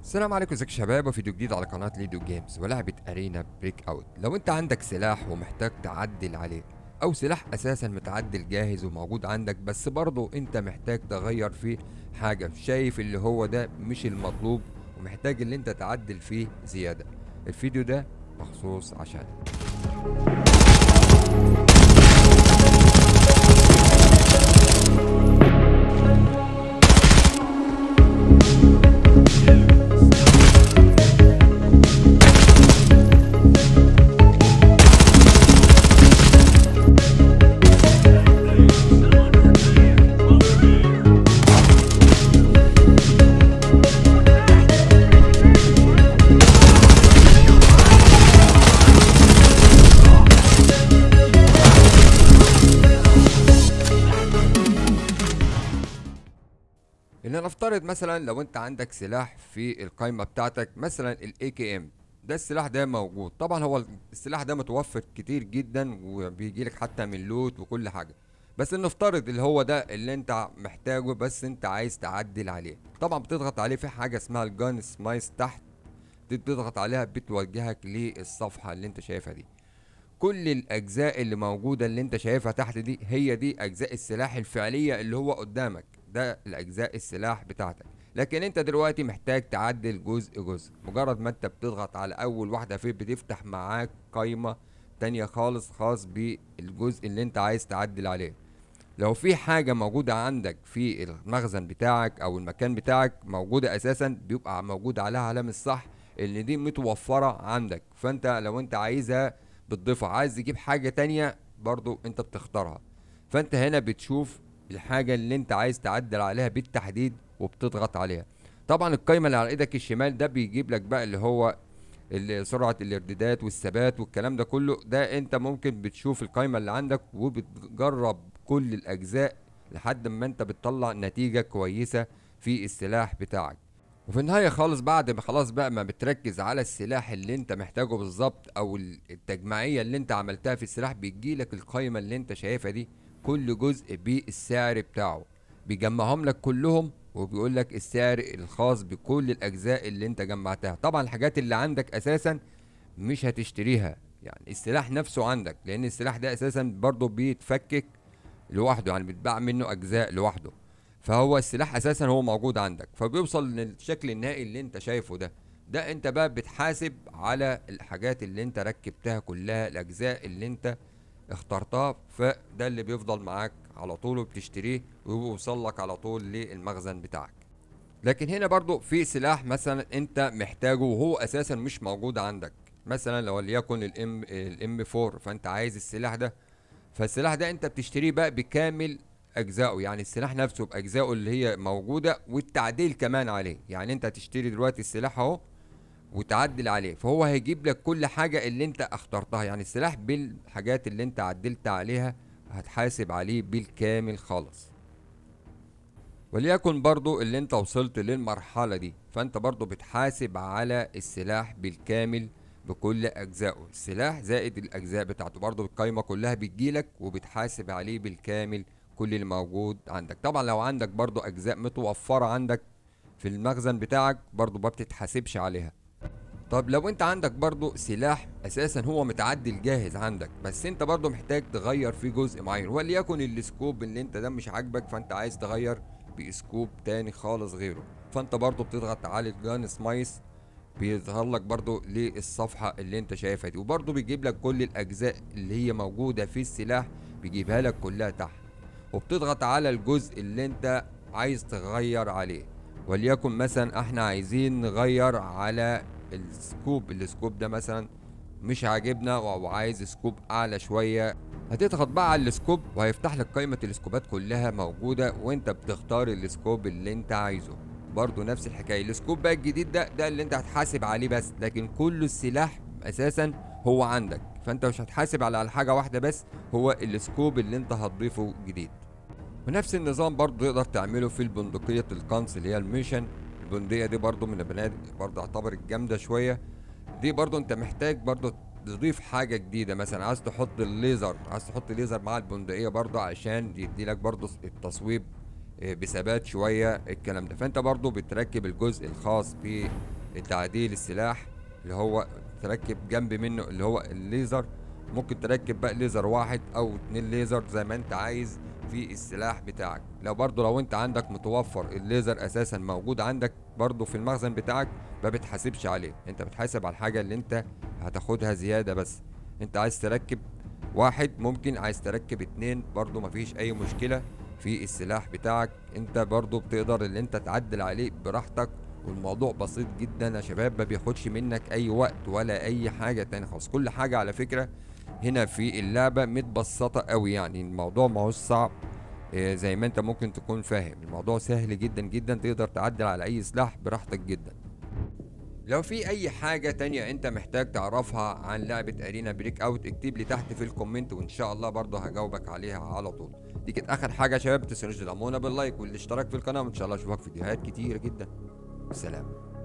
السلام عليكم ازيك يا شباب وفيديو جديد على قناة ليدو جيمز ولعبة ارينا بريك اوت لو انت عندك سلاح ومحتاج تعدل عليه او سلاح اساسا متعدل جاهز وموجود عندك بس برضه انت محتاج تغير فيه حاجة شايف اللي هو ده مش المطلوب ومحتاج اللي انت تعدل فيه زيادة الفيديو ده مخصوص عشانك ان نفترض مثلا لو انت عندك سلاح في القائمه بتاعتك مثلا الاي كي ام ده السلاح ده موجود طبعا هو السلاح ده متوفر كتير جدا وبيجي لك حتى من لوت وكل حاجه بس نفترض اللي هو ده اللي انت محتاجه بس انت عايز تعدل عليه طبعا بتضغط عليه في حاجه اسمها الجان سمايس تحت دي بتضغط عليها بتوجهك للصفحه اللي انت شايفها دي كل الاجزاء اللي موجوده اللي انت شايفها تحت دي هي دي اجزاء السلاح الفعليه اللي هو قدامك ده الاجزاء السلاح بتاعتك لكن انت دلوقتي محتاج تعدل جزء جزء مجرد ما انت بتضغط على اول واحده فيه بتفتح معاك قايمه تانية خالص خاص بالجزء اللي انت عايز تعدل عليه لو في حاجه موجوده عندك في المخزن بتاعك او المكان بتاعك موجوده اساسا بيبقى موجود عليها علامه صح اللي دي متوفره عندك فانت لو انت عايزها بتضيفها عايز تجيب حاجه تانية برضو انت بتختارها فانت هنا بتشوف الحاجه اللي انت عايز تعدل عليها بالتحديد وبتضغط عليها طبعا القايمه اللي على ايدك الشمال ده بيجيب لك بقى اللي هو اللي سرعه الارتداد والثبات والكلام ده كله ده انت ممكن بتشوف القايمه اللي عندك وبتجرب كل الاجزاء لحد ما انت بتطلع نتيجه كويسه في السلاح بتاعك وفي النهاية خالص بعد ما خلاص بقى ما بتركز على السلاح اللي انت محتاجه بالظبط او التجميعية اللي انت عملتها في السلاح بيجيلك القايمة اللي انت شايفها دي كل جزء بالسعر بتاعه بيجمعهم لك كلهم وبيقول لك السعر الخاص بكل الاجزاء اللي انت جمعتها طبعا الحاجات اللي عندك اساسا مش هتشتريها يعني السلاح نفسه عندك لان السلاح ده اساسا برضه بيتفكك لوحده يعني بيتباع منه اجزاء لوحده فهو السلاح اساسا هو موجود عندك فبيوصل للشكل النهائي اللي انت شايفه ده ده انت بقى بتحاسب على الحاجات اللي انت ركبتها كلها الاجزاء اللي انت اخترتها فده اللي بيفضل معاك على طول وبتشتريه ويوصل لك على طول للمخزن بتاعك لكن هنا برضو في سلاح مثلا انت محتاجه وهو اساسا مش موجود عندك مثلا لو وليكن الام الام 4 فانت عايز السلاح ده فالسلاح ده انت بتشتريه بقى بكامل اجزائه يعني السلاح نفسه باجزائه اللي هي موجوده والتعديل كمان عليه يعني انت هتشتري دلوقتي السلاح اهو وتعدل عليه فهو هيجيب لك كل حاجه اللي انت اخترتها يعني السلاح بالحاجات اللي انت عدلت عليها هتحاسب عليه بالكامل خالص وليكن برضو اللي انت وصلت للمرحله دي فانت برضو بتحاسب على السلاح بالكامل بكل اجزائه السلاح زائد الاجزاء بتاعته برضو القايمه كلها بتجيلك وبتحاسب عليه بالكامل كل اللي موجود عندك طبعا لو عندك برضو اجزاء متوفرة عندك في المخزن بتاعك برضو ما بتتحاسبش عليها طب لو انت عندك برضو سلاح اساسا هو متعدل جاهز عندك بس انت برضو محتاج تغير فيه جزء معين وليكن السكوب اللي انت ده مش عاجبك فانت عايز تغير باسكوب تاني خالص غيره فانت برضو بتضغط على الجان سمايس بيظهر لك برضو للصفحة اللي انت شايفها دي وبرضو بيجيب لك كل الاجزاء اللي هي موجودة في السلاح بيجيبها لك كلها تحت وبتضغط على الجزء اللي انت عايز تغير عليه وليكن مثلا احنا عايزين نغير على السكوب السكوب ده مثلا مش عاجبنا وعايز سكوب اعلى شويه هتضغط بقى على السكوب وهيفتح لك قائمه السكوبات كلها موجوده وانت بتختار السكوب اللي انت عايزه برضو نفس الحكايه السكوب بقى الجديد ده ده اللي انت هتحاسب عليه بس لكن كل السلاح اساسا هو عندك فانت مش هتحاسب على حاجه واحده بس هو السكوب اللي انت هتضيفه جديد ونفس النظام برضو تقدر تعمله في البندقيه القنص اللي هي الميشن البندقيه دي برضو من البنادق برضو اعتبر الجامده شويه دي برضو انت محتاج برضو تضيف حاجه جديده مثلا عايز تحط الليزر عايز تحط ليزر مع البندقيه برضو عشان يدي لك برضو التصويب آه، بثبات شويه الكلام ده فانت برضو بتركب الجزء الخاص تعديل السلاح اللي هو تركب جنب منه اللي هو الليزر ممكن تركب بقى ليزر واحد او اتنين ليزر زي ما انت عايز في السلاح بتاعك لو برضو لو انت عندك متوفر الليزر اساسا موجود عندك برضو في المخزن بتاعك ما بتحاسبش عليه انت بتحاسب على الحاجة اللي انت هتاخدها زيادة بس انت عايز تركب واحد ممكن عايز تركب اتنين برضو مفيش اي مشكلة في السلاح بتاعك انت برضو بتقدر اللي انت تعدل عليه براحتك والموضوع بسيط جدا يا شباب ما بياخدش منك اي وقت ولا اي حاجة تاني خالص كل حاجة على فكرة هنا في اللعبة متبسطة قوي يعني الموضوع ما هوش صعب إيه زي ما انت ممكن تكون فاهم الموضوع سهل جدا جدا تقدر تعدل على اي سلاح براحتك جدا لو في اي حاجة تانية انت محتاج تعرفها عن لعبة ارينا بريك اوت اكتب لي تحت في الكومنت وان شاء الله برضه هجاوبك عليها على طول دي كانت اخر حاجة يا شباب متنسوش تدعمونا باللايك والاشتراك في القناة وان شاء الله اشوفك في فيديوهات كتير جدا سلام